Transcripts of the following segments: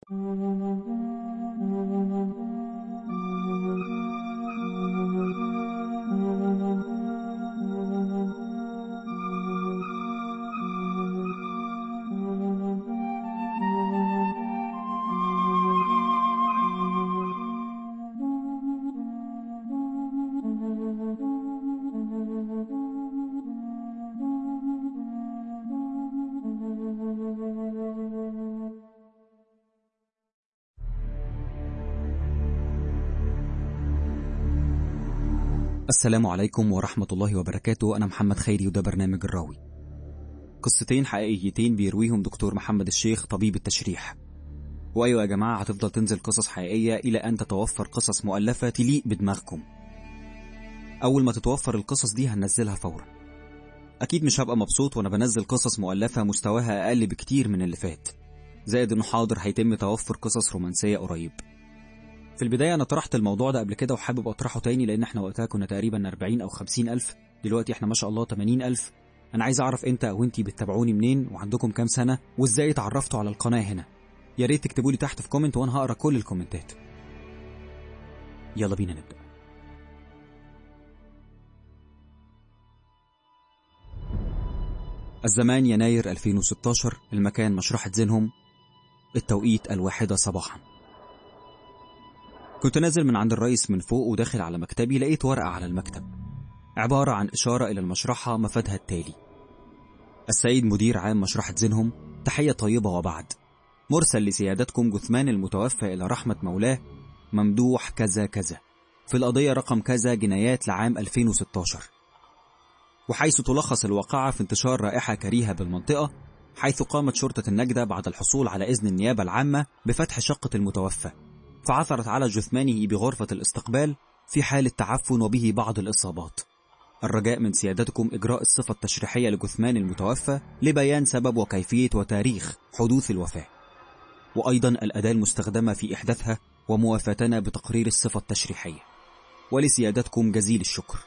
السلام عليكم ورحمة الله وبركاته أنا محمد خيري وده برنامج الراوي قصتين حقيقيتين بيرويهم دكتور محمد الشيخ طبيب التشريح وأيوة يا جماعة هتفضل تنزل قصص حقيقية إلى أن تتوفر قصص مؤلفة تليق بدماغكم أول ما تتوفر القصص دي هننزلها فورا أكيد مش هبقى مبسوط وأنا بنزل قصص مؤلفة مستواها أقل بكتير من اللي فات زائد إنه حاضر هيتم توفر قصص رومانسية قريب في البداية أنا طرحت الموضوع ده قبل كده وحابب أطرحه تاني لأن احنا وقتها كنا تقريبا 40 أو 50 ألف دلوقتي احنا ما شاء الله 80 ألف أنا عايز أعرف أنت أو أنتي بتتابعوني منين وعندكم كام سنة وإزاي اتعرفتوا على القناة هنا يا ريت تكتبوا لي تحت في كومنت وأنا هقرا كل الكومنتات يلا بينا نبدأ الزمان يناير 2016 المكان مشرحة زينهم التوقيت الواحدة صباحاً كنت نازل من عند الرئيس من فوق وداخل على مكتبي لقيت ورقة على المكتب عبارة عن إشارة إلى المشرحة مفادها التالي السيد مدير عام مشرحة زينهم تحية طيبة وبعد مرسل لسيادتكم جثمان المتوفى إلى رحمة مولاه ممدوح كذا كذا في القضية رقم كذا جنايات لعام 2016 وحيث تلخص الواقعة في انتشار رائحة كريهة بالمنطقة حيث قامت شرطة النجدة بعد الحصول على إذن النيابة العامة بفتح شقة المتوفى فعثرت على جثمانه بغرفة الاستقبال في حالة تعفن وبه بعض الإصابات الرجاء من سيادتكم إجراء الصفة التشريحية لجثمان المتوفى لبيان سبب وكيفية وتاريخ حدوث الوفاة وأيضا الأداة المستخدمة في إحداثها وموافاتنا بتقرير الصفة التشريحية ولسيادتكم جزيل الشكر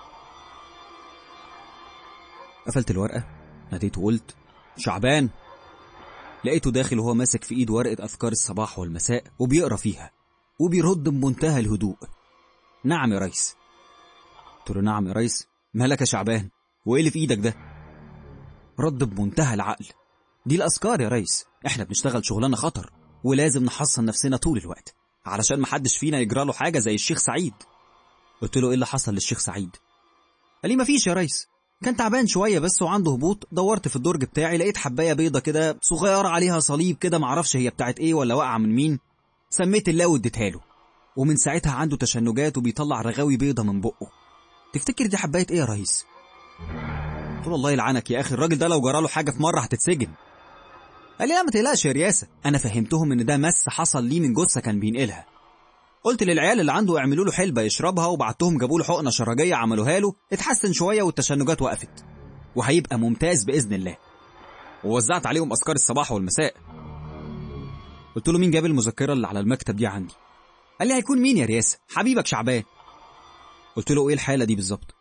قفلت الورقة ناديت وقلت شعبان لقيته داخل وهو ماسك في ايد ورقة أذكار الصباح والمساء وبيقرا فيها وبيرد بمنتهى الهدوء نعم يا ريس قلت له نعم يا ريس مالك يا شعبان وايه اللي في ايدك ده رد بمنتهى العقل دي الأذكار يا ريس احنا بنشتغل شغلانة خطر ولازم نحصن نفسنا طول الوقت علشان محدش فينا يجرى له حاجة زي الشيخ سعيد قلت له ايه اللي حصل للشيخ سعيد قال لي مفيش يا ريس كان تعبان شوية بس وعنده هبوط دورت في الدرج بتاعي لقيت حباية بيضة كده صغيرة عليها صليب كده معرفش هي بتاعت ايه ولا واقعة من مين سميت الله واديتها له ومن ساعتها عنده تشنجات وبيطلع رغاوي بيضة من بقه تفتكر دي حباية ايه يا ريس قلت له الله يلعنك يا اخي الراجل ده لو جراله حاجة في مرة هتتسجن قال لي لا ما تقلقش يا رياسة انا فهمتهم ان ده مس حصل ليه من جثة كان بينقلها قلت للعيال اللي عنده اعملوا له حلبة يشربها وبعتهم جابوا له حقنة شرجية عملوها له اتحسن شوية والتشنجات وقفت وهيبقى ممتاز بإذن الله ووزعت عليهم أذكار الصباح والمساء قلت له مين جاب المذكرة اللي على المكتب دي عندي قال لي هيكون مين يا رياسة حبيبك شعبان قلت له ايه الحالة دي بالظبط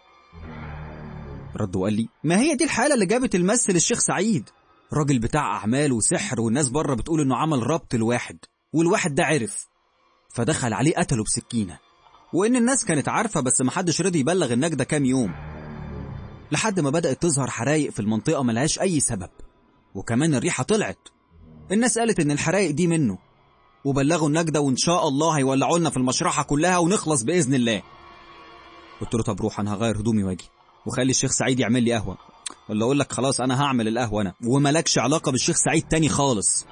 رد وقال لي ما هي دي الحالة اللي جابت المس للشيخ سعيد راجل بتاع أعمال وسحر والناس بره بتقول إنه عمل ربط الواحد والواحد ده عرف فدخل عليه قتله بسكينة وإن الناس كانت عارفة بس محدش رضي يبلغ النجدة كام يوم لحد ما بدأت تظهر حرايق في المنطقة ملهاش أي سبب وكمان الريحة طلعت الناس قالت إن الحرايق دي منه وبلغوا النجدة وإن شاء الله هيولعوا لنا في المشرحة كلها ونخلص بإذن الله قلت له طب روح أنا هغير هدومي واجي وخلي الشيخ سعيد يعمل لي قهوة ولا أقول لك خلاص أنا هعمل القهوة أنا وملكش علاقة بالشيخ سعيد تاني خالص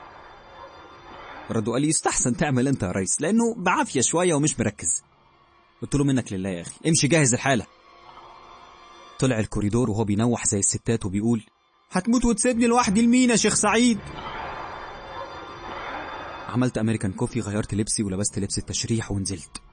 رد قال لي يستحسن تعمل انت يا ريس لانه بعافيه شويه ومش مركز قلت له منك لله يا اخي امشي جهز الحاله طلع الكوريدور وهو بينوح زي الستات وبيقول هتموت وتسيبني لوحدي لمين يا شيخ سعيد عملت امريكان كوفي غيرت لبسي ولبست لبس التشريح ونزلت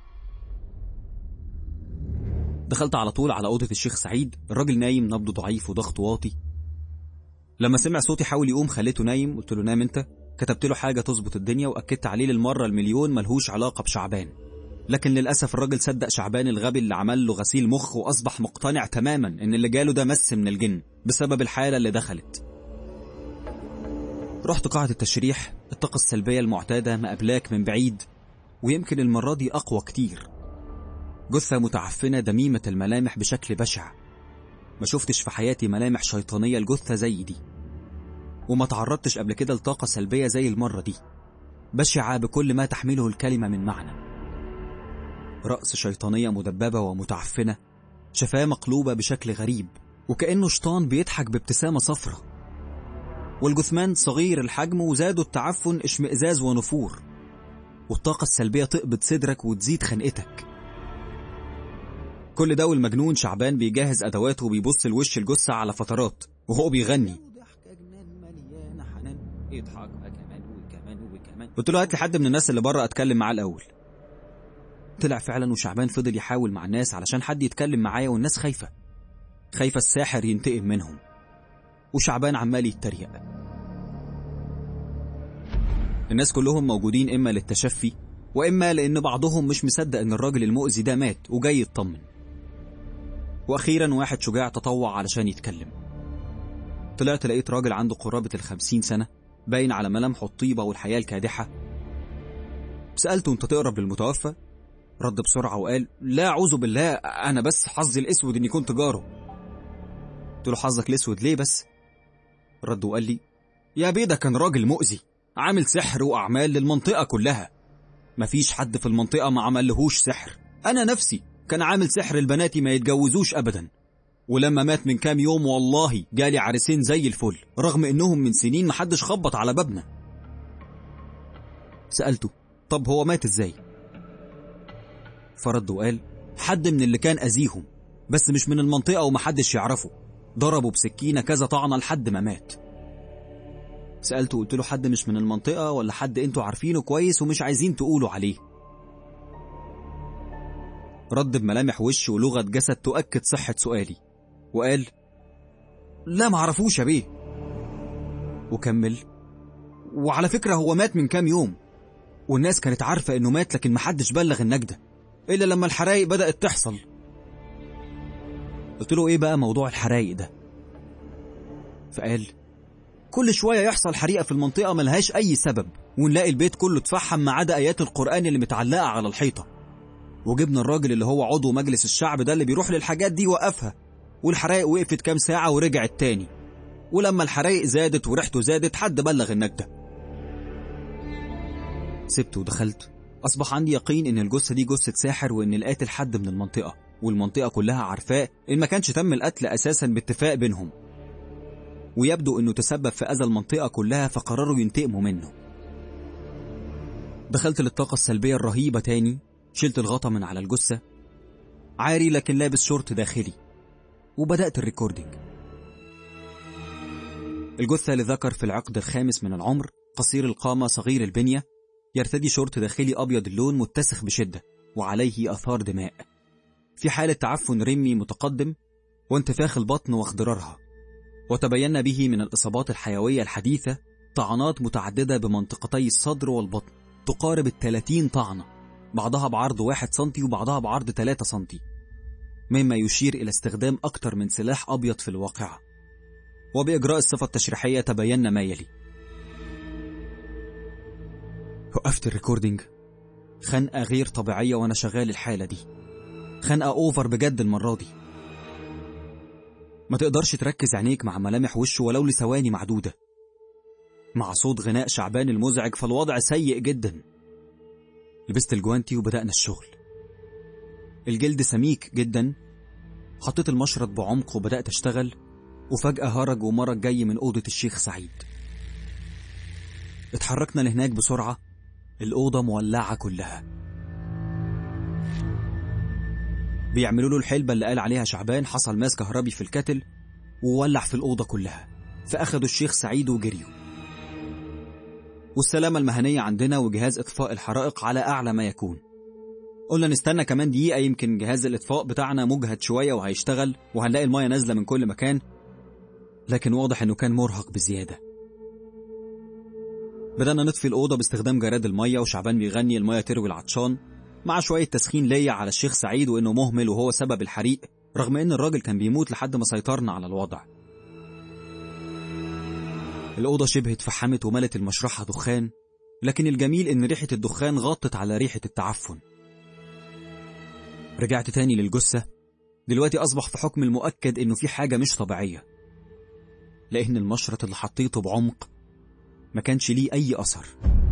دخلت على طول على أوضة الشيخ سعيد الراجل نايم نبضه ضعيف وضغطه واطي لما سمع صوتي حاول يقوم خليته نايم قلت له نام انت كتبت له حاجة تظبط الدنيا وأكدت عليه للمرة المليون ملهوش علاقة بشعبان لكن للأسف الراجل صدق شعبان الغبي اللي عمل له غسيل مخ وأصبح مقتنع تماما إن اللي جاله ده مس من الجن بسبب الحالة اللي دخلت رحت قاعة التشريح الطاقة السلبية المعتادة مقابلاك من بعيد ويمكن المرة دي أقوى كتير جثة متعفنة دميمة الملامح بشكل بشع ما شفتش في حياتي ملامح شيطانية الجثة زي دي وما تعرضتش قبل كده لطاقة سلبية زي المرة دي بشعة بكل ما تحمله الكلمة من معنى رأس شيطانية مدببة ومتعفنة شفاه مقلوبة بشكل غريب وكأنه شيطان بيضحك بابتسامة صفرة والجثمان صغير الحجم وزاده التعفن اشمئزاز ونفور والطاقة السلبية تقبض صدرك وتزيد خنقتك كل ده والمجنون شعبان بيجهز أدواته وبيبص لوش الجثة على فترات وهو بيغني قلت له هات لي حد من الناس اللي بره اتكلم معاه الاول طلع فعلا وشعبان فضل يحاول مع الناس علشان حد يتكلم معايا والناس خايفه خايفه الساحر ينتقم منهم وشعبان عمال يتريق الناس كلهم موجودين اما للتشفي واما لان بعضهم مش مصدق ان الراجل المؤذي ده مات وجاي يطمن واخيرا واحد شجاع تطوع علشان يتكلم طلعت لقيت راجل عنده قرابه الخمسين سنه باين على ملامحه الطيبة والحياة الكادحة سألته أنت تقرب للمتوفى؟ رد بسرعة وقال لا أعوذ بالله أنا بس حظي الأسود إني كنت جاره قلت له حظك الأسود ليه بس؟ رد وقال لي يا بيه ده كان راجل مؤذي عامل سحر وأعمال للمنطقة كلها مفيش حد في المنطقة ما عملهوش سحر أنا نفسي كان عامل سحر لبناتي ما يتجوزوش أبدا ولما مات من كام يوم والله جالي عريسين زي الفل رغم انهم من سنين محدش خبط على بابنا سألته طب هو مات ازاي فرد وقال حد من اللي كان أذيهم بس مش من المنطقة ومحدش يعرفه ضربه بسكينة كذا طعنة لحد ما مات سألته قلت له حد مش من المنطقة ولا حد انتوا عارفينه كويس ومش عايزين تقولوا عليه رد بملامح وش ولغة جسد تؤكد صحة سؤالي وقال لا معرفوش يا بيه وكمل وعلى فكرة هو مات من كام يوم والناس كانت عارفة انه مات لكن محدش بلغ النجدة الا لما الحرايق بدأت تحصل قلت له ايه بقى موضوع الحرايق ده فقال كل شوية يحصل حريقة في المنطقة ملهاش أي سبب ونلاقي البيت كله اتفحم ما عدا آيات القرآن اللي متعلقة على الحيطة وجبنا الراجل اللي هو عضو مجلس الشعب ده اللي بيروح للحاجات دي وقفها والحرايق وقفت كام ساعة ورجعت تاني ولما الحرايق زادت وريحته زادت حد بلغ النجدة سبت ودخلت أصبح عندي يقين إن الجثة دي جثة ساحر وإن القاتل حد من المنطقة والمنطقة كلها عارفاه إن ما كانش تم القتل أساسا باتفاق بينهم ويبدو إنه تسبب في أذى المنطقة كلها فقرروا ينتقموا منه دخلت للطاقة السلبية الرهيبة تاني شلت الغطا من على الجثة عاري لكن لابس شورت داخلي وبدأت الريكوردينج الجثة لذكر في العقد الخامس من العمر قصير القامة صغير البنية يرتدي شورت داخلي أبيض اللون متسخ بشدة وعليه أثار دماء في حالة تعفن رمي متقدم وانتفاخ البطن واخضرارها وتبين به من الإصابات الحيوية الحديثة طعنات متعددة بمنطقتي الصدر والبطن تقارب الثلاثين طعنة بعضها بعرض واحد سنتي وبعضها بعرض 3 سنتي مما يشير إلى استخدام أكثر من سلاح أبيض في الواقعة وبإجراء الصفة التشريحية تبين ما يلي وقفت الريكوردينج خنقة غير طبيعية وأنا شغال الحالة دي خنقة أوفر بجد المرة دي ما تقدرش تركز عينيك مع ملامح وشه ولو لثواني معدودة مع صوت غناء شعبان المزعج فالوضع سيء جدا لبست الجوانتي وبدأنا الشغل الجلد سميك جدا حطيت المشرط بعمق وبدأت أشتغل وفجأة هرج ومرج جاي من أوضة الشيخ سعيد اتحركنا لهناك بسرعة الأوضة مولعة كلها بيعملوا له الحلبة اللي قال عليها شعبان حصل ماس كهربي في الكتل وولع في الأوضة كلها فأخدوا الشيخ سعيد وجريوا والسلامة المهنية عندنا وجهاز إطفاء الحرائق على أعلى ما يكون قلنا نستنى كمان دقيقة يمكن جهاز الإطفاء بتاعنا مجهد شوية وهيشتغل وهنلاقي المية نازلة من كل مكان لكن واضح إنه كان مرهق بزيادة بدأنا نطفي الأوضة باستخدام جراد المية وشعبان بيغني المية تروي العطشان مع شوية تسخين ليا على الشيخ سعيد وإنه مهمل وهو سبب الحريق رغم إن الراجل كان بيموت لحد ما سيطرنا على الوضع الأوضة شبه اتفحمت وملت المشرحة دخان لكن الجميل إن ريحة الدخان غطت على ريحة التعفن رجعت تاني للجثة دلوقتي أصبح في حكم المؤكد إنه في حاجة مش طبيعية لأن المشرط اللي حطيته بعمق ما كانش ليه أي أثر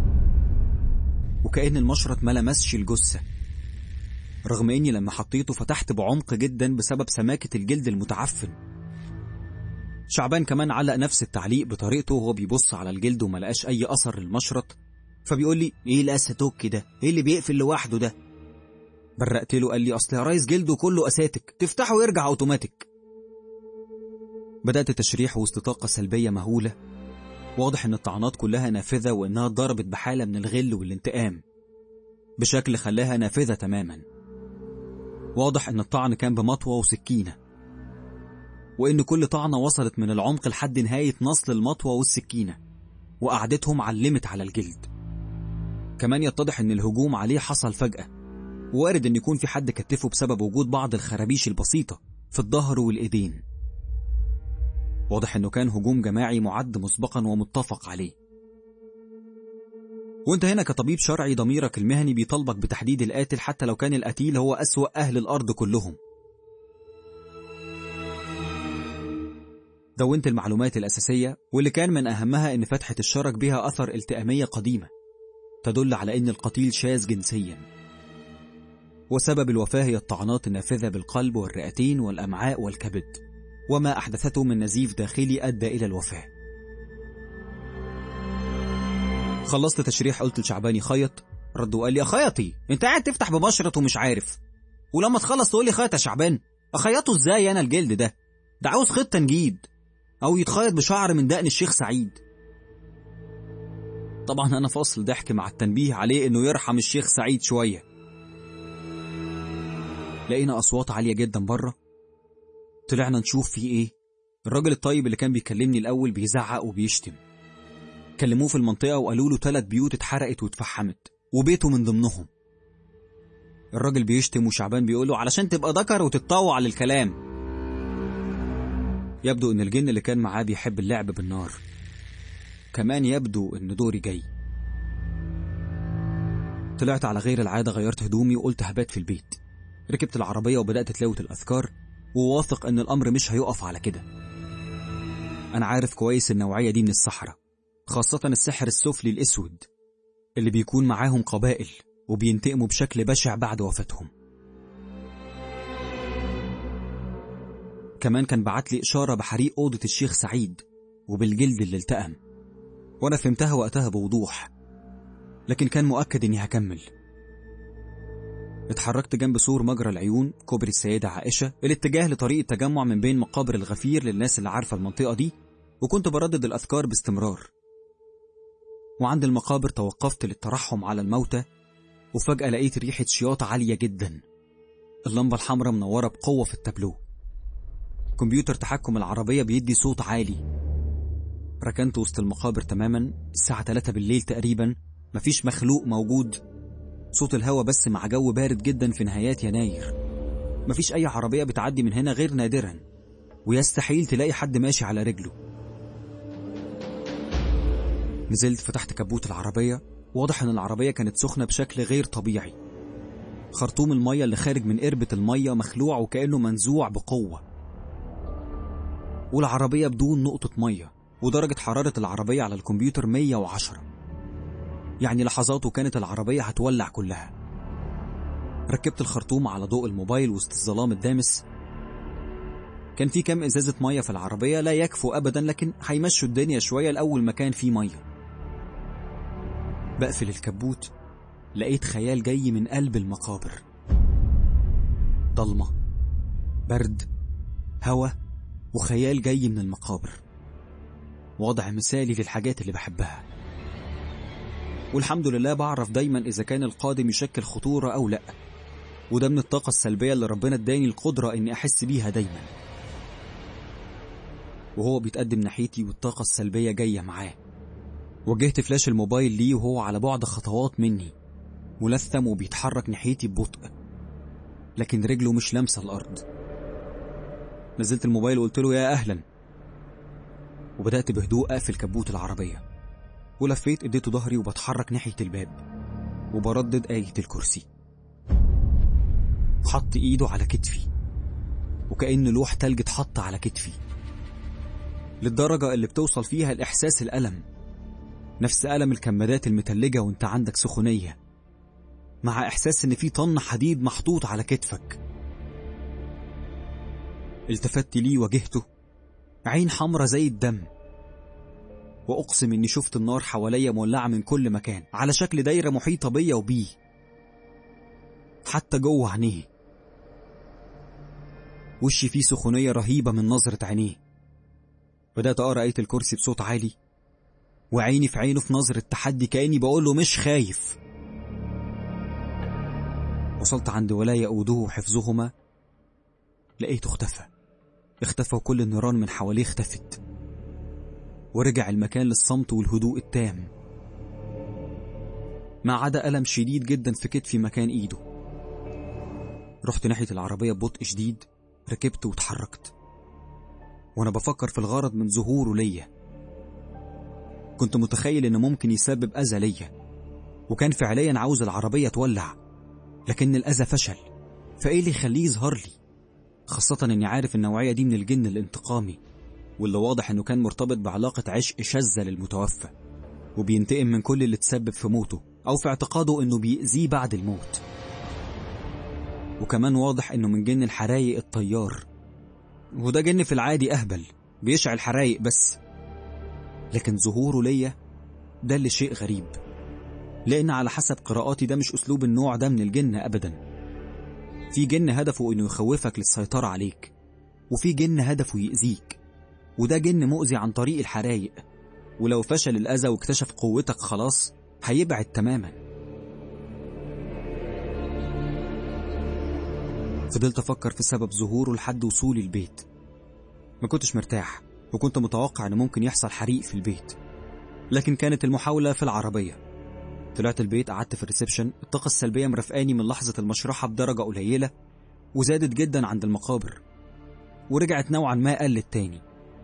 وكأن المشرط ما لمسش الجثة رغم إني لما حطيته فتحت بعمق جدا بسبب سماكة الجلد المتعفن شعبان كمان علق نفس التعليق بطريقته وهو بيبص على الجلد وما لقاش أي أثر للمشرط فبيقول لي إيه الأساتوك ده؟ إيه اللي بيقفل لوحده ده؟ برقت له قال لي أصل يا ريس جلده كله أساتك تفتحه ويرجع أوتوماتيك بدأت تشريح وسط طاقة سلبية مهولة واضح إن الطعنات كلها نافذة وإنها اتضربت بحالة من الغل والانتقام بشكل خلاها نافذة تماما واضح إن الطعن كان بمطوة وسكينة وإن كل طعنة وصلت من العمق لحد نهاية نصل المطوة والسكينة وقعدتهم علمت على الجلد كمان يتضح إن الهجوم عليه حصل فجأة وارد إن يكون في حد كتفه بسبب وجود بعض الخرابيش البسيطة في الظهر والإيدين واضح إنه كان هجوم جماعي معد مسبقا ومتفق عليه وانت هنا كطبيب شرعي ضميرك المهني بيطالبك بتحديد القاتل حتى لو كان القتيل هو أسوأ أهل الأرض كلهم دونت المعلومات الأساسية واللي كان من أهمها إن فتحة الشرج بها أثر التئامية قديمة تدل على إن القتيل شاذ جنسيا وسبب الوفاة هي الطعنات النافذة بالقلب والرئتين والأمعاء والكبد وما أحدثته من نزيف داخلي أدى إلى الوفاة خلصت تشريح قلت لشعباني خيط رد وقال لي أخيطي أنت قاعد تفتح ببشرة ومش عارف ولما تخلص تقول لي خيط يا شعبان أخيطه إزاي أنا الجلد ده ده عاوز خيط تنجيد أو يتخيط بشعر من دقن الشيخ سعيد طبعا أنا فاصل ضحك مع التنبيه عليه إنه يرحم الشيخ سعيد شوية لقينا أصوات عالية جدا بره طلعنا نشوف في إيه الراجل الطيب اللي كان بيكلمني الأول بيزعق وبيشتم كلموه في المنطقة وقالوا له ثلاث بيوت اتحرقت واتفحمت وبيته من ضمنهم الراجل بيشتم وشعبان بيقول له علشان تبقى ذكر وتتطوع للكلام يبدو ان الجن اللي كان معاه بيحب اللعب بالنار كمان يبدو ان دوري جاي طلعت على غير العادة غيرت هدومي وقلت هبات في البيت ركبت العربية وبدأت تلاوت الأذكار وواثق ان الأمر مش هيقف على كده أنا عارف كويس النوعية دي من السحرة خاصة السحر السفلي الأسود اللي بيكون معاهم قبائل وبينتقموا بشكل بشع بعد وفاتهم كمان كان بعت لي إشارة بحريق أوضة الشيخ سعيد وبالجلد اللي التأم وأنا فهمتها وقتها بوضوح لكن كان مؤكد إني هكمل اتحركت جنب سور مجرى العيون كوبري السيدة عائشة الاتجاه لطريق التجمع من بين مقابر الغفير للناس اللي عارفة المنطقة دي وكنت بردد الأذكار باستمرار وعند المقابر توقفت للترحم على الموتى وفجأة لقيت ريحة شياط عالية جدا اللمبة الحمراء منورة بقوة في التابلو كمبيوتر تحكم العربية بيدي صوت عالي ركنت وسط المقابر تماما الساعة 3 بالليل تقريبا مفيش مخلوق موجود صوت الهوا بس مع جو بارد جدا في نهايات يناير مفيش أي عربية بتعدي من هنا غير نادرا ويستحيل تلاقي حد ماشي على رجله نزلت فتحت كبوت العربية واضح ان العربية كانت سخنة بشكل غير طبيعي خرطوم المية اللي خارج من قربة المية مخلوع وكأنه منزوع بقوة والعربية بدون نقطة مية ودرجة حرارة العربية على الكمبيوتر 110 يعني لحظات وكانت العربية هتولع كلها ركبت الخرطوم على ضوء الموبايل وسط الظلام الدامس كان في كام إزازة مية في العربية لا يكفوا أبدا لكن هيمشوا الدنيا شوية لأول مكان فيه مية بقفل الكبوت لقيت خيال جاي من قلب المقابر ضلمة برد هوا وخيال جاي من المقابر وضع مثالي للحاجات اللي بحبها والحمد لله بعرف دايما إذا كان القادم يشكل خطورة أو لأ وده من الطاقة السلبية اللي ربنا اداني القدرة إني أحس بيها دايما وهو بيتقدم ناحيتي والطاقة السلبية جاية معاه وجهت فلاش الموبايل ليه وهو على بعد خطوات مني ملثم وبيتحرك ناحيتي ببطء لكن رجله مش لامسة الأرض نزلت الموبايل وقلت له يا أهلا وبدأت بهدوء أقفل كبوت العربية ولفيت اديته ظهري وبتحرك ناحية الباب وبردد آية الكرسي حط ايده على كتفي وكأن لوح تلج اتحط على كتفي للدرجة اللي بتوصل فيها الإحساس الألم نفس ألم الكمادات المتلجة وانت عندك سخونية مع إحساس إن في طن حديد محطوط على كتفك التفت ليه واجهته عين حمرة زي الدم وأقسم إني شفت النار حواليا مولعة من كل مكان على شكل دايرة محيطة بيا وبيه حتى جوه عينيه وشي فيه سخونية رهيبة من نظرة عينيه بدأت أقرأ آية الكرسي بصوت عالي وعيني في عينه في نظرة تحدي كأني بقول له مش خايف وصلت عند ولاية أودوه وحفظهما لقيته اختفى اختفى وكل النيران من حواليه اختفت ورجع المكان للصمت والهدوء التام ما عدا ألم شديد جدا في كتفي مكان إيده رحت ناحية العربية ببطء شديد ركبت واتحركت وأنا بفكر في الغرض من ظهوره ليا كنت متخيل إنه ممكن يسبب أذى ليا وكان فعليا عاوز العربية تولع لكن الأذى فشل فإيه اللي يخليه يظهر لي خاصة إني عارف النوعية دي من الجن الانتقامي واللي واضح إنه كان مرتبط بعلاقة عشق شاذة للمتوفى وبينتقم من كل اللي تسبب في موته أو في اعتقاده إنه بيأذيه بعد الموت وكمان واضح إنه من جن الحرايق الطيار وده جن في العادي أهبل بيشعل حرايق بس لكن ظهوره ليا ده اللي شيء غريب لأن على حسب قراءاتي ده مش أسلوب النوع ده من الجن أبدا في جن هدفه إنه يخوفك للسيطرة عليك وفي جن هدفه يأذيك وده جن مؤذي عن طريق الحرايق ولو فشل الأذى واكتشف قوتك خلاص هيبعد تماما فضلت أفكر في سبب ظهوره لحد وصولي البيت ما كنتش مرتاح وكنت متوقع إن ممكن يحصل حريق في البيت لكن كانت المحاولة في العربية طلعت البيت قعدت في الريسبشن الطاقة السلبية مرافقاني من لحظة المشرحة بدرجة قليلة وزادت جدا عند المقابر ورجعت نوعا ما قلت تاني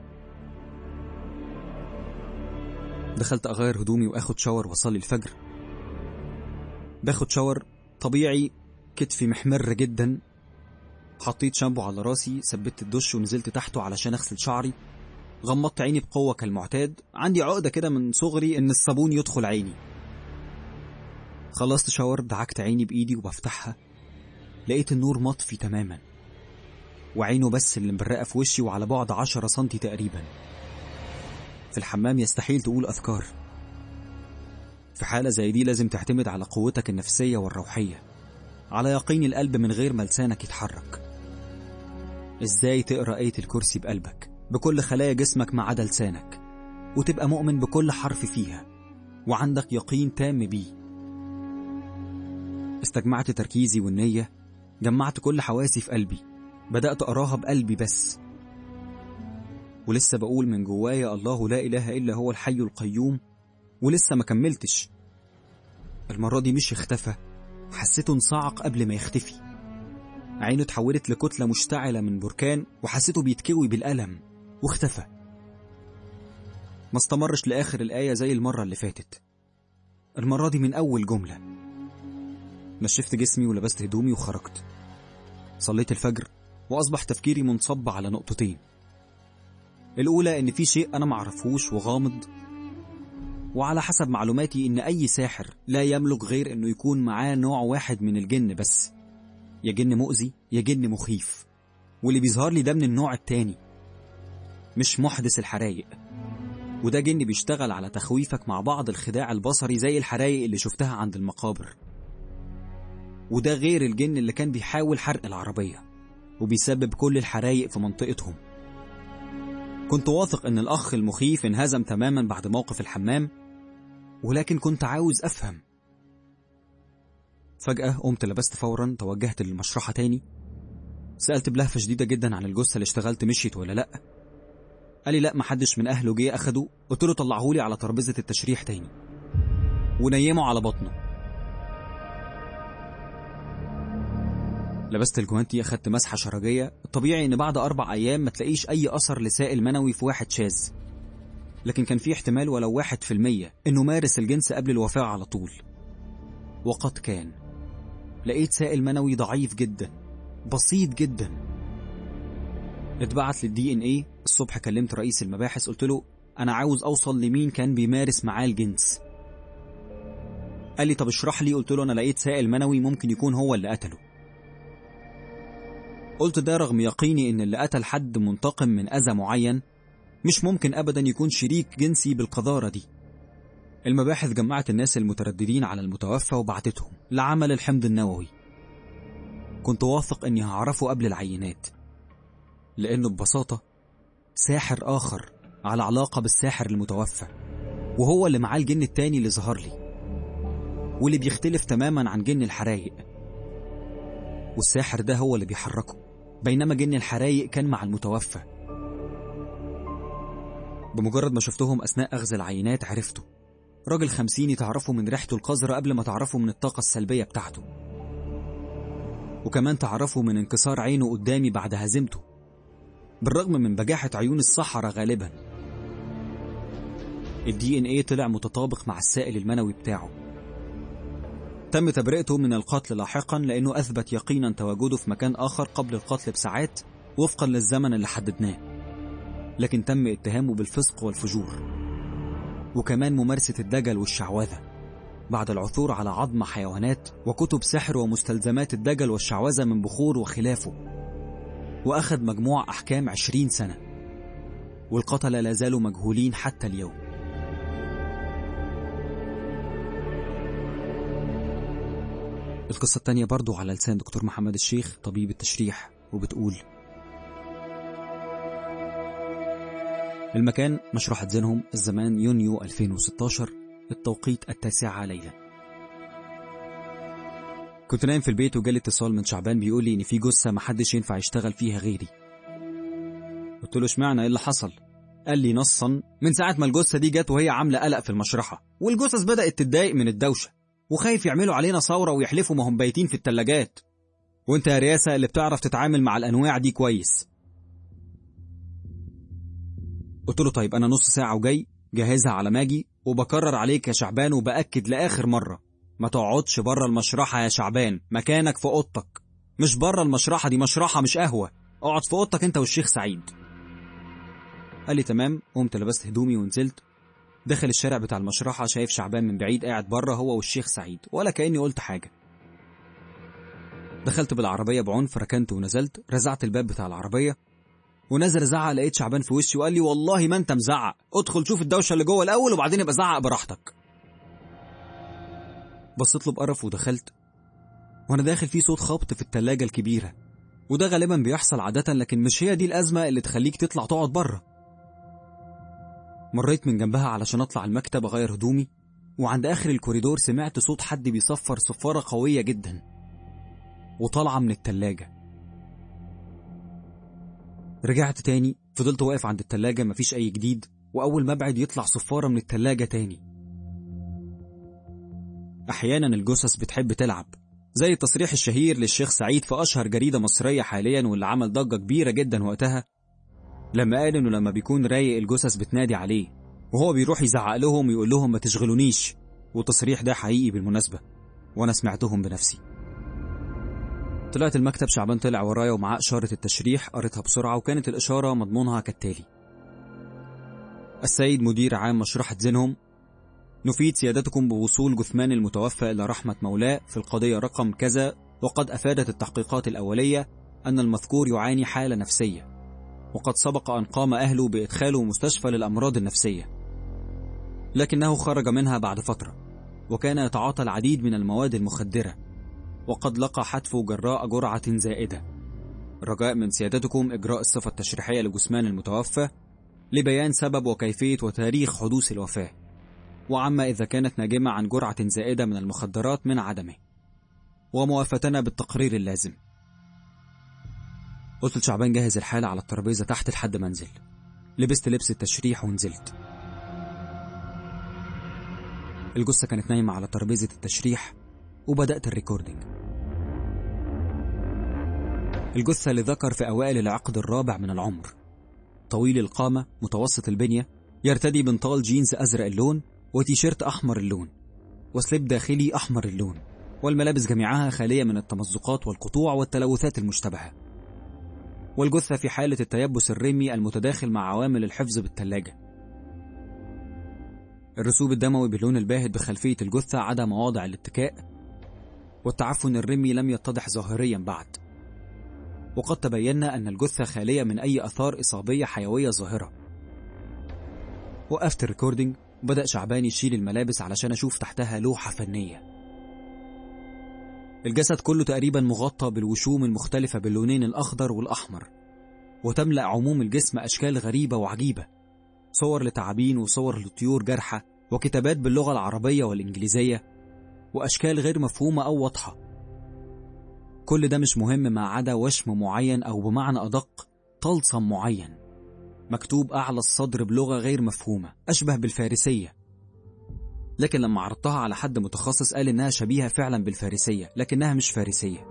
دخلت أغير هدومي وآخد شاور وأصلي الفجر باخد شاور طبيعي كتفي محمر جدا حطيت شامبو على راسي ثبت الدش ونزلت تحته علشان أغسل شعري غمضت عيني بقوة كالمعتاد عندي عقدة كده من صغري إن الصابون يدخل عيني خلصت شاور دعكت عيني بإيدي وبفتحها لقيت النور مطفي تماما وعينه بس اللي مبرقة في وشي وعلى بعد عشرة سنتي تقريبا في الحمام يستحيل تقول أذكار في حالة زي دي لازم تعتمد على قوتك النفسية والروحية على يقين القلب من غير ما لسانك يتحرك ازاي تقرأ آية الكرسي بقلبك بكل خلايا جسمك ما عدا لسانك وتبقى مؤمن بكل حرف فيها وعندك يقين تام بيه استجمعت تركيزي والنية جمعت كل حواسي في قلبي بدأت أراها بقلبي بس ولسه بقول من جوايا الله لا إله إلا هو الحي القيوم ولسه ما كملتش المرة دي مش اختفى حسيته انصعق قبل ما يختفي عينه اتحولت لكتلة مشتعلة من بركان وحسيته بيتكوي بالألم واختفى ما استمرش لآخر الآية زي المرة اللي فاتت المرة دي من أول جملة نشفت جسمي ولبست هدومي وخرجت صليت الفجر وأصبح تفكيري منصب على نقطتين الأولى إن في شيء أنا معرفهوش وغامض وعلى حسب معلوماتي إن أي ساحر لا يملك غير إنه يكون معاه نوع واحد من الجن بس يا جن مؤذي يا جن مخيف واللي بيظهر لي ده من النوع التاني مش محدث الحرايق وده جن بيشتغل على تخويفك مع بعض الخداع البصري زي الحرايق اللي شفتها عند المقابر وده غير الجن اللي كان بيحاول حرق العربية وبيسبب كل الحرايق في منطقتهم كنت واثق ان الاخ المخيف انهزم تماما بعد موقف الحمام ولكن كنت عاوز افهم فجأة قمت لبست فورا توجهت للمشرحة تاني سألت بلهفة شديدة جدا عن الجثة اللي اشتغلت مشيت ولا لأ قال لي لأ محدش من أهله جه أخده قلت له طلعهولي على ترابيزة التشريح تاني ونيمه على بطنه لبست الجوانتي أخدت مسحة شرجية الطبيعي إن بعد أربع أيام ما تلاقيش أي أثر لسائل منوي في واحد شاذ لكن كان في احتمال ولو واحد في المية إنه مارس الجنس قبل الوفاة على طول وقد كان لقيت سائل منوي ضعيف جدا بسيط جدا اتبعت للدي ان ايه الصبح كلمت رئيس المباحث قلت له انا عاوز اوصل لمين كان بيمارس معاه الجنس قال لي طب اشرح لي قلت له انا لقيت سائل منوي ممكن يكون هو اللي قتله قلت ده رغم يقيني ان اللي قتل حد منتقم من اذى معين مش ممكن ابدا يكون شريك جنسي بالقذاره دي المباحث جمعت الناس المترددين على المتوفى وبعتتهم لعمل الحمض النووي كنت واثق اني هعرفه قبل العينات لانه ببساطه ساحر اخر على علاقه بالساحر المتوفى وهو اللي معاه الجن التاني اللي ظهر لي واللي بيختلف تماما عن جن الحرايق والساحر ده هو اللي بيحركه بينما جن الحرايق كان مع المتوفى بمجرد ما شفتهم أثناء أخذ العينات عرفته راجل خمسيني تعرفه من ريحته القذرة قبل ما تعرفه من الطاقة السلبية بتاعته وكمان تعرفه من انكسار عينه قدامي بعد هزيمته بالرغم من بجاحة عيون الصحراء غالبا الدي ان ايه طلع متطابق مع السائل المنوي بتاعه تم تبرئته من القتل لاحقا لأنه أثبت يقينا تواجده في مكان آخر قبل القتل بساعات وفقا للزمن اللي حددناه لكن تم اتهامه بالفسق والفجور وكمان ممارسة الدجل والشعوذة بعد العثور على عظم حيوانات وكتب سحر ومستلزمات الدجل والشعوذة من بخور وخلافه وأخذ مجموع أحكام عشرين سنة والقتلة لا زالوا مجهولين حتى اليوم القصة التانية برضو على لسان دكتور محمد الشيخ طبيب التشريح وبتقول المكان مشروحة زينهم الزمان يونيو 2016 التوقيت التاسعة ليلا كنت نايم في البيت وجالي اتصال من شعبان بيقول لي ان في جثة محدش ينفع يشتغل فيها غيري قلت له اشمعنى ايه اللي حصل قال لي نصا من ساعة ما الجثة دي جت وهي عاملة قلق في المشرحة والجثث بدأت تتضايق من الدوشة وخايف يعملوا علينا ثورة ويحلفوا ما هم بايتين في التلاجات وانت يا رياسة اللي بتعرف تتعامل مع الأنواع دي كويس قلت له طيب أنا نص ساعة وجاي جهزها على ماجي وبكرر عليك يا شعبان وبأكد لآخر مرة ما تقعدش بره المشرحة يا شعبان مكانك في أوضتك مش بره المشرحة دي مشرحة مش قهوة اقعد في أوضتك أنت والشيخ سعيد قال لي تمام قمت لبست هدومي ونزلت دخل الشارع بتاع المشرحة شايف شعبان من بعيد قاعد بره هو والشيخ سعيد ولا كأني قلت حاجة دخلت بالعربية بعنف ركنت ونزلت رزعت الباب بتاع العربية ونزل زعق لقيت شعبان في وشي وقال لي والله ما انت مزعق ادخل شوف الدوشة اللي جوه الأول وبعدين ابقى زعق براحتك بصيت له بقرف ودخلت وانا داخل في صوت خبط في التلاجة الكبيرة وده غالبا بيحصل عادة لكن مش هي دي الأزمة اللي تخليك تطلع تقعد بره مريت من جنبها علشان اطلع المكتب اغير هدومي وعند اخر الكوريدور سمعت صوت حد بيصفر صفارة قوية جدا وطالعة من التلاجة رجعت تاني فضلت واقف عند التلاجة مفيش أي جديد وأول ما أبعد يطلع صفارة من التلاجة تاني أحيانا الجثث بتحب تلعب زي التصريح الشهير للشيخ سعيد في أشهر جريدة مصرية حاليا واللي عمل ضجة كبيرة جدا وقتها لما قال إنه لما بيكون رايق الجثث بتنادي عليه وهو بيروح يزعق لهم ويقول لهم ما تشغلونيش والتصريح ده حقيقي بالمناسبة وأنا سمعتهم بنفسي طلعت المكتب شعبان طلع ورايا ومعاه إشارة التشريح قريتها بسرعة وكانت الإشارة مضمونها كالتالي السيد مدير عام مشرحة زينهم نفيد سيادتكم بوصول جثمان المتوفى إلى رحمة مولاه في القضية رقم كذا وقد أفادت التحقيقات الأولية أن المذكور يعاني حالة نفسية وقد سبق أن قام أهله بإدخاله مستشفى للأمراض النفسية لكنه خرج منها بعد فترة وكان يتعاطى العديد من المواد المخدرة وقد لقى حتفه جراء جرعة زائدة رجاء من سيادتكم إجراء الصفة التشريحية لجثمان المتوفى لبيان سبب وكيفية وتاريخ حدوث الوفاة وعما إذا كانت ناجمة عن جرعة زائدة من المخدرات من عدمه وموافتنا بالتقرير اللازم قلت لشعبان جهز الحالة على الترابيزة تحت لحد ما انزل لبست لبس التشريح ونزلت الجثة كانت نايمة على ترابيزة التشريح وبدأت الريكوردينج الجثة اللي ذكر في أوائل العقد الرابع من العمر طويل القامة متوسط البنية يرتدي بنطال جينز أزرق اللون وتيشيرت أحمر اللون وسليب داخلي أحمر اللون والملابس جميعها خالية من التمزقات والقطوع والتلوثات المشتبهة والجثة في حالة التيبس الرمي المتداخل مع عوامل الحفظ بالثلاجة الرسوب الدموي باللون الباهت بخلفية الجثة عدا مواضع الاتكاء والتعفن الرمي لم يتضح ظاهريا بعد وقد تبينا أن الجثة خالية من أي أثار إصابية حيوية ظاهرة وقفت الريكوردينج وبدأ شعبان يشيل الملابس علشان أشوف تحتها لوحة فنية الجسد كله تقريبا مغطى بالوشوم المختلفة باللونين الأخضر والأحمر وتملأ عموم الجسم أشكال غريبة وعجيبة صور لتعابين وصور لطيور جارحة وكتابات باللغة العربية والإنجليزية وأشكال غير مفهومة أو واضحة كل ده مش مهم ما عدا وشم معين أو بمعنى أدق طلسم معين مكتوب أعلى الصدر بلغة غير مفهومة أشبه بالفارسية لكن لما عرضتها على حد متخصص قال إنها شبيهة فعلا بالفارسية لكنها مش فارسية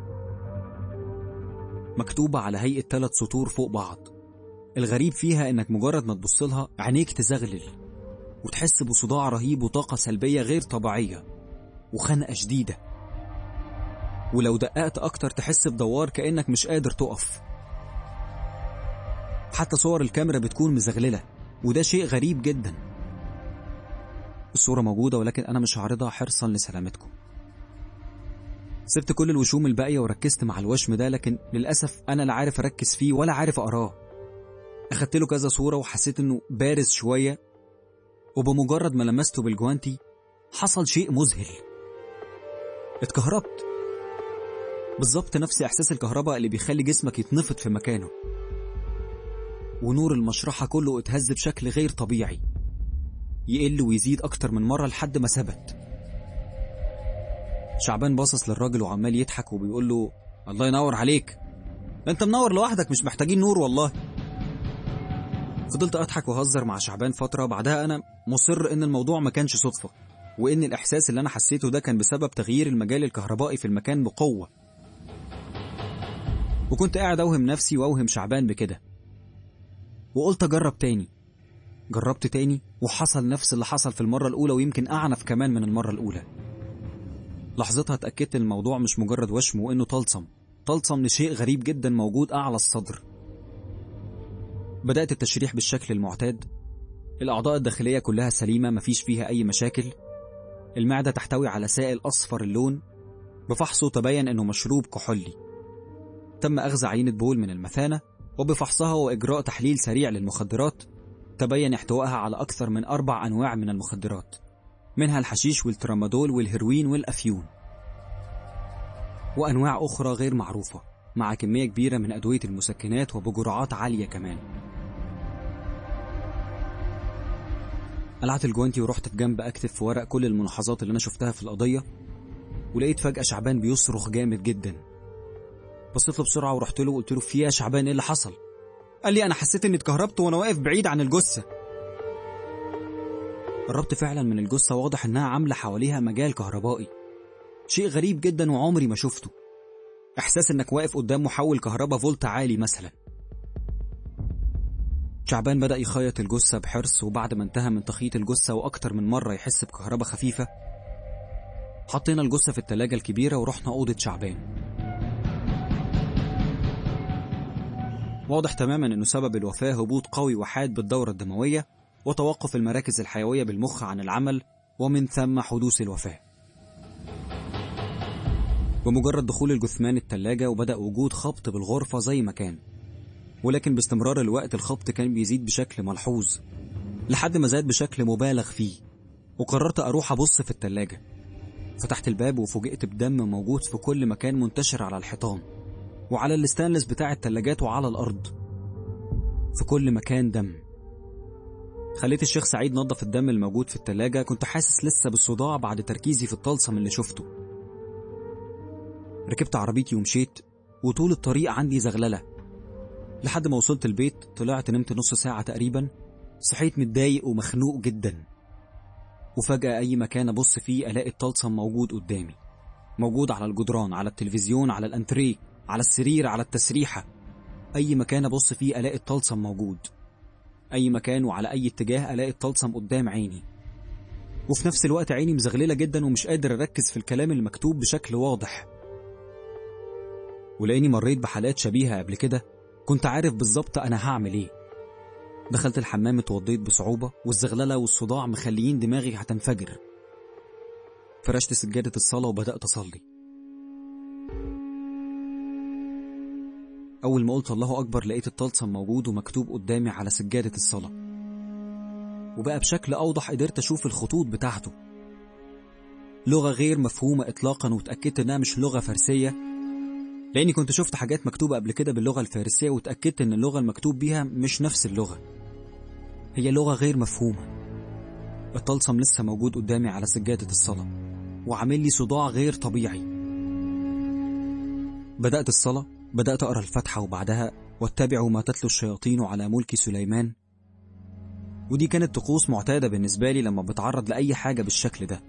مكتوبة على هيئة ثلاث سطور فوق بعض الغريب فيها إنك مجرد ما تبص لها عينيك تزغلل وتحس بصداع رهيب وطاقة سلبية غير طبيعية وخنقة شديدة ولو دققت أكتر تحس بدوار كأنك مش قادر تقف حتى صور الكاميرا بتكون مزغللة وده شيء غريب جدا الصورة موجودة ولكن أنا مش هعرضها حرصا لسلامتكم سبت كل الوشوم الباقية وركزت مع الوشم ده لكن للأسف أنا لا عارف أركز فيه ولا عارف أقراه أخدت له كذا صورة وحسيت إنه بارز شوية وبمجرد ما لمسته بالجوانتي حصل شيء مذهل اتكهربت بالظبط نفس إحساس الكهرباء اللي بيخلي جسمك يتنفض في مكانه ونور المشرحة كله اتهز بشكل غير طبيعي يقل ويزيد أكتر من مرة لحد ما ثبت شعبان باصص للراجل وعمال يضحك وبيقول له الله ينور عليك انت منور لوحدك مش محتاجين نور والله فضلت اضحك واهزر مع شعبان فترة بعدها انا مصر ان الموضوع ما كانش صدفة وان الاحساس اللي انا حسيته ده كان بسبب تغيير المجال الكهربائي في المكان بقوة وكنت قاعد اوهم نفسي واوهم شعبان بكده وقلت اجرب تاني جربت تاني وحصل نفس اللي حصل في المرة الأولى ويمكن أعنف كمان من المرة الأولى لحظتها اتأكدت إن الموضوع مش مجرد وشم وإنه طلسم طلسم لشيء غريب جدا موجود أعلى الصدر بدأت التشريح بالشكل المعتاد الأعضاء الداخلية كلها سليمة مفيش فيها أي مشاكل المعدة تحتوي على سائل أصفر اللون بفحصه تبين إنه مشروب كحولي تم أخذ عينة بول من المثانة وبفحصها وإجراء تحليل سريع للمخدرات تبين احتوائها على أكثر من أربع أنواع من المخدرات منها الحشيش والترامادول والهيروين والأفيون وأنواع أخرى غير معروفة مع كمية كبيرة من أدوية المسكنات وبجرعات عالية كمان قلعت الجوانتي ورحت في جنب أكتب في ورق كل الملاحظات اللي أنا شفتها في القضية ولقيت فجأة شعبان بيصرخ جامد جدا بصيت له بسرعة ورحت له وقلت له في يا شعبان ايه اللي حصل؟ قال لي انا حسيت اني اتكهربت وانا واقف بعيد عن الجثة قربت فعلا من الجثة واضح انها عاملة حواليها مجال كهربائي شيء غريب جدا وعمري ما شفته احساس انك واقف قدام محول كهرباء فولت عالي مثلا شعبان بدأ يخيط الجثة بحرص وبعد ما انتهى من تخييط الجثة وأكتر من مرة يحس بكهرباء خفيفة حطينا الجثة في التلاجة الكبيرة ورحنا أوضة شعبان واضح تماما انه سبب الوفاة هبوط قوي وحاد بالدورة الدموية وتوقف المراكز الحيوية بالمخ عن العمل ومن ثم حدوث الوفاة بمجرد دخول الجثمان التلاجة وبدأ وجود خبط بالغرفة زي ما كان ولكن باستمرار الوقت الخبط كان بيزيد بشكل ملحوظ لحد ما زاد بشكل مبالغ فيه وقررت أروح أبص في التلاجة فتحت الباب وفوجئت بدم موجود في كل مكان منتشر على الحيطان وعلى الستانلس بتاع التلاجات وعلى الأرض في كل مكان دم خليت الشيخ سعيد نظف الدم الموجود في التلاجة كنت حاسس لسه بالصداع بعد تركيزي في الطلسم اللي شفته ركبت عربيتي ومشيت وطول الطريق عندي زغللة لحد ما وصلت البيت طلعت نمت نص ساعة تقريبا صحيت متضايق ومخنوق جدا وفجأة أي مكان أبص فيه ألاقي الطلسم موجود قدامي موجود على الجدران على التلفزيون على الأنتريه على السرير على التسريحة أي مكان أبص فيه ألاقي الطلسم موجود أي مكان وعلى أي اتجاه ألاقي الطلسم قدام عيني وفي نفس الوقت عيني مزغللة جدا ومش قادر أركز في الكلام المكتوب بشكل واضح ولاني مريت بحالات شبيهة قبل كده كنت عارف بالظبط أنا هعمل إيه دخلت الحمام اتوضيت بصعوبة والزغللة والصداع مخليين دماغي هتنفجر فرشت سجادة الصلاة وبدأت أصلي أول ما قلت الله أكبر لقيت الطلسم موجود ومكتوب قدامي على سجادة الصلاة وبقى بشكل أوضح قدرت أشوف الخطوط بتاعته لغة غير مفهومة إطلاقا وتأكدت إنها مش لغة فارسية لأني كنت شفت حاجات مكتوبة قبل كده باللغة الفارسية وتأكدت إن اللغة المكتوب بيها مش نفس اللغة هي لغة غير مفهومة الطلسم لسه موجود قدامي على سجادة الصلاة وعامل لي صداع غير طبيعي بدأت الصلاة بدأت أقرأ الفاتحة وبعدها واتبعوا ما تتلو الشياطين على ملك سليمان ودي كانت طقوس معتادة بالنسبة لي لما بتعرض لأي حاجة بالشكل ده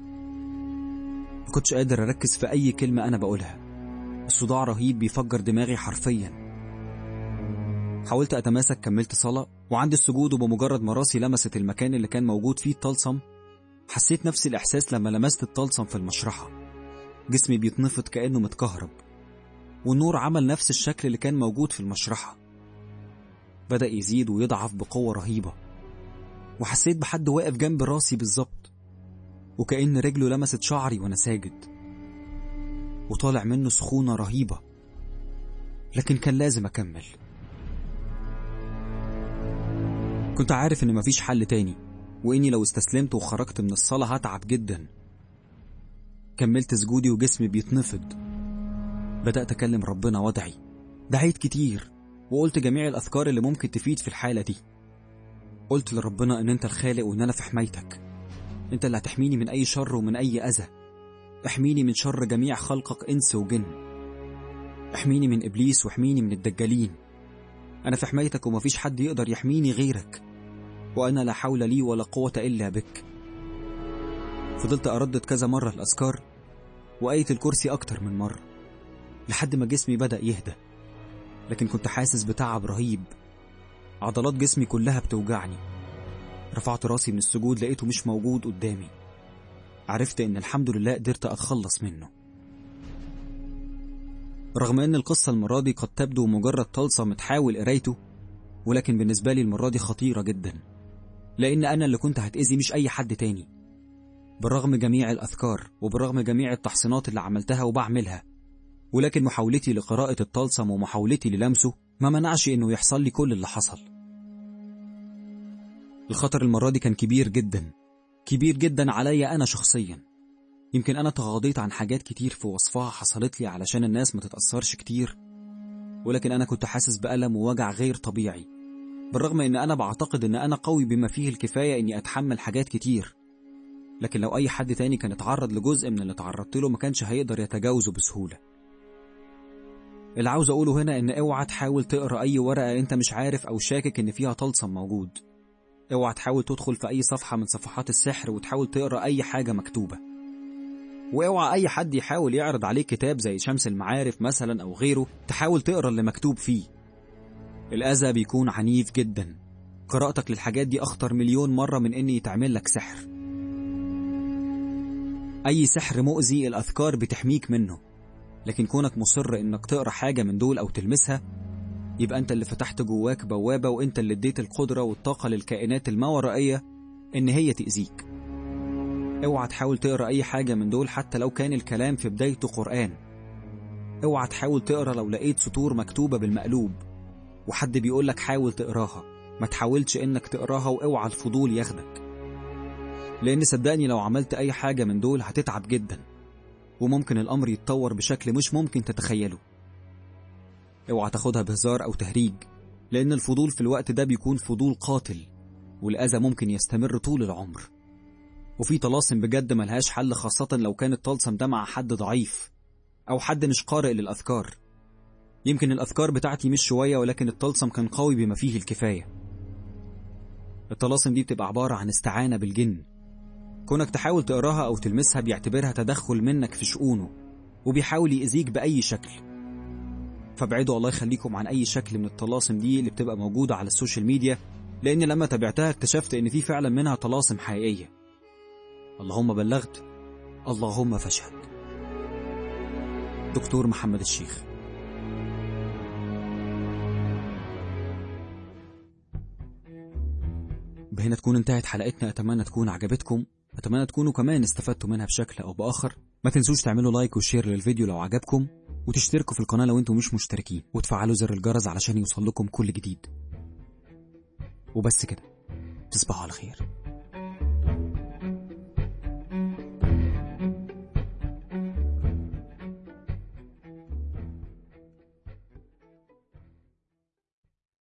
مكنتش قادر أركز في أي كلمة أنا بقولها الصداع رهيب بيفجر دماغي حرفيا حاولت أتماسك كملت صلاة وعند السجود وبمجرد ما راسي لمست المكان اللي كان موجود فيه الطلسم حسيت نفس الإحساس لما لمست الطلسم في المشرحة جسمي بيتنفض كأنه متكهرب والنور عمل نفس الشكل اللي كان موجود في المشرحة بدأ يزيد ويضعف بقوة رهيبة وحسيت بحد واقف جنب راسي بالظبط وكأن رجله لمست شعري وأنا ساجد وطالع منه سخونة رهيبة لكن كان لازم أكمل كنت عارف إن مفيش حل تاني وإني لو استسلمت وخرجت من الصلاة هتعب جدا كملت سجودي وجسمي بيتنفض بدأت أكلم ربنا وادعي دعيت كتير وقلت جميع الأذكار اللي ممكن تفيد في الحالة دي قلت لربنا إن أنت الخالق وإن أنا في حمايتك أنت اللي هتحميني من أي شر ومن أي أذى احميني من شر جميع خلقك إنس وجن احميني من إبليس واحميني من الدجالين أنا في حمايتك ومفيش حد يقدر يحميني غيرك وأنا لا حول لي ولا قوة إلا بك فضلت أردد كذا مرة الأذكار وآية الكرسي أكتر من مرة لحد ما جسمي بدأ يهدى لكن كنت حاسس بتعب رهيب عضلات جسمي كلها بتوجعني رفعت راسي من السجود لقيته مش موجود قدامي عرفت ان الحمد لله قدرت اتخلص منه رغم ان القصة المرة دي قد تبدو مجرد طلسم تحاول قرايته ولكن بالنسبة لي المرة دي خطيرة جدا لان انا اللي كنت هتأذي مش اي حد تاني بالرغم جميع الاذكار وبالرغم جميع التحصينات اللي عملتها وبعملها ولكن محاولتي لقراءة الطلسم ومحاولتي للمسه ما منعش انه يحصل لي كل اللي حصل الخطر المرة دي كان كبير جدا كبير جدا عليا أنا شخصيا يمكن أنا تغاضيت عن حاجات كتير في وصفها حصلت لي علشان الناس ما تتأثرش كتير ولكن أنا كنت حاسس بألم ووجع غير طبيعي بالرغم إن أنا بعتقد إن أنا قوي بما فيه الكفاية إني أتحمل حاجات كتير لكن لو أي حد تاني كان اتعرض لجزء من اللي اتعرضت له ما كانش هيقدر يتجاوزه بسهولة اللي عاوز أقوله هنا إن اوعى تحاول تقرأ أي ورقة أنت مش عارف أو شاكك إن فيها طلسم موجود اوعى تحاول تدخل في أي صفحة من صفحات السحر وتحاول تقرأ أي حاجة مكتوبة واوعى أي حد يحاول يعرض عليك كتاب زي شمس المعارف مثلا أو غيره تحاول تقرأ اللي مكتوب فيه الأذى بيكون عنيف جدا قراءتك للحاجات دي أخطر مليون مرة من إن يتعمل لك سحر أي سحر مؤذي الأذكار بتحميك منه لكن كونك مصر إنك تقرأ حاجة من دول أو تلمسها يبقى أنت اللي فتحت جواك بوابة وأنت اللي اديت القدرة والطاقة للكائنات الماورائية إن هي تأذيك اوعى تحاول تقرأ أي حاجة من دول حتى لو كان الكلام في بدايته قرآن اوعى تحاول تقرأ لو لقيت سطور مكتوبة بالمقلوب وحد بيقولك حاول تقراها ما تحاولش إنك تقراها واوعى الفضول ياخدك لأن صدقني لو عملت أي حاجة من دول هتتعب جدا وممكن الأمر يتطور بشكل مش ممكن تتخيله اوعى تاخدها بهزار أو تهريج لأن الفضول في الوقت ده بيكون فضول قاتل والأذى ممكن يستمر طول العمر وفي طلاسم بجد ملهاش حل خاصة لو كان الطلسم ده مع حد ضعيف أو حد مش قارئ للأذكار يمكن الأذكار بتاعتي مش شوية ولكن الطلسم كان قوي بما فيه الكفاية الطلاسم دي بتبقى عبارة عن استعانة بالجن كونك تحاول تقراها أو تلمسها بيعتبرها تدخل منك في شؤونه وبيحاول يأذيك بأي شكل فابعدوا الله يخليكم عن أي شكل من الطلاسم دي اللي بتبقى موجودة على السوشيال ميديا لأن لما تابعتها اكتشفت إن في فعلا منها طلاسم حقيقية اللهم بلغت اللهم فاشهد دكتور محمد الشيخ بهنا تكون انتهت حلقتنا أتمنى تكون عجبتكم أتمنى تكونوا كمان استفدتوا منها بشكل أو بآخر ما تنسوش تعملوا لايك وشير للفيديو لو عجبكم وتشتركوا في القناة لو انتم مش مشتركين وتفعلوا زر الجرس علشان يوصل لكم كل جديد وبس كده تصبحوا على خير